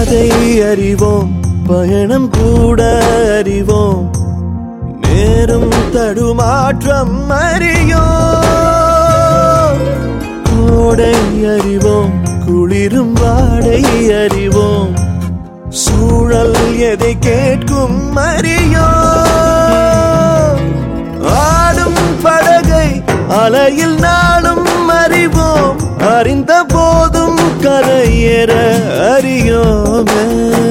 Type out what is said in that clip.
பாதை அறிவோம் பயணம் கூட அறிவோம் நேரும் தடுமாற்றம் அறியோம் கோடை அறிவோம் குளிரும் வாடை அறிவோம் சூழல் எதை கேட்கும் அறியோம் ஆடும் படகை அலையில் நாளும் அறிவோம் அறிந்த போதும் கரையேற அறியோமே